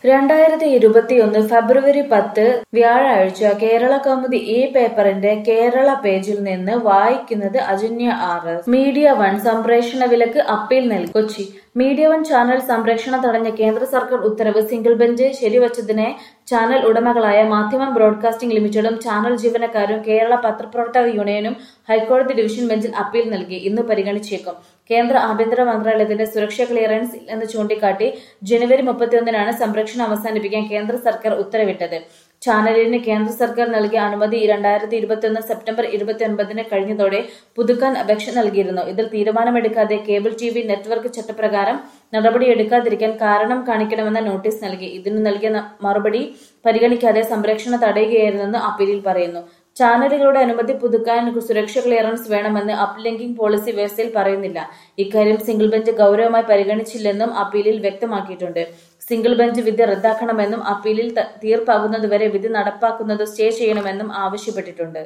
രണ്ടായിരത്തി ഇരുപത്തിയൊന്ന് ഫെബ്രുവരി പത്ത് വ്യാഴാഴ്ച കേരള കൗമുദി ഈ പേപ്പറിന്റെ കേരള പേജിൽ നിന്ന് വായിക്കുന്നത് Ajanya R S media one സംപ്രേഷണ വിലക്ക് അപ്പീൽ നൽകി കൊച്ചി മീഡിയ വൺ ചാനൽ സംപ്രേഷണം തടഞ്ഞ കേന്ദ്ര സർക്കാർ ഉത്തരവ് സിംഗിൾ ബെഞ്ച് ശരിവച്ചതിനെ ചാനൽ ഉടമകളായ മാധ്യമം ബ്രോഡ്കാസ്റ്റിംഗ് ലിമിറ്റഡും ചാനൽ ജീവനക്കാരും കേരള പത്രപ്രവർത്തക യൂണിയനും ഹൈക്കോടതി ഡിവിഷൻ ബെഞ്ചിൽ അപ്പീൽ നൽകി ഇന്ന് പരിഗണിച്ചേക്കും കേന്ദ്ര ആഭ്യന്തര മന്ത്രാലയത്തിന്റെ സുരക്ഷാ ക്ലിയറൻസ് എന്ന് ചൂണ്ടിക്കാട്ടി ജനുവരി മുപ്പത്തിയൊന്നിനാണ് സംരക്ഷണം അവസാനിപ്പിക്കാൻ കേന്ദ്ര സർക്കാർ ഉത്തരവിട്ടത് ചാനലിന് കേന്ദ്ര സർക്കാർ നൽകിയ അനുമതി രണ്ടായിരത്തി ഇരുപത്തിയൊന്ന് സെപ്റ്റംബർ ഇരുപത്തിയൊൻപതിന് കഴിഞ്ഞതോടെ പുതുക്കാൻ അപേക്ഷ നൽകിയിരുന്നു ഇതിൽ തീരുമാനമെടുക്കാതെ കേബിൾ ടി വി നെറ്റ്വർക്ക് ചട്ടപ്രകാരം നടപടിയെടുക്കാതിരിക്കാൻ കാരണം കാണിക്കണമെന്ന നോട്ടീസ് നൽകി ഇതിനു നൽകിയ ന- മറുപടി പരിഗണിക്കാതെ സംരക്ഷണം തടയുകയായിരുന്നെന്ന് അപ്പീലിൽ പറയുന്നു ചാനലുകളുടെ അനുമതി പുതുക്കാൻ സുരക്ഷ ക്ലിയറൻസ് വേണമെന്ന് അപ്ലിങ്കിംഗ് പോളിസി വ്യവസ്ഥയിൽ പറയുന്നില്ല ഇക്കാര്യം സിംഗിൾ ബെഞ്ച് ഗൗരവമായി പരിഗണിച്ചില്ലെന്നും അപ്പീലിൽ വ്യക്തമാക്കിയിട്ടുണ്ട് സിംഗിൾ ബെഞ്ച് വിധി റദ്ദാക്കണമെന്നും അപ്പീലിൽ ത- തീർപ്പാകുന്നതുവരെ വിധി നടപ്പാക്കുന്നത് സ്റ്റേ ചെയ്യണമെന്നും ആവശ്യപ്പെട്ടിട്ടുണ്ട്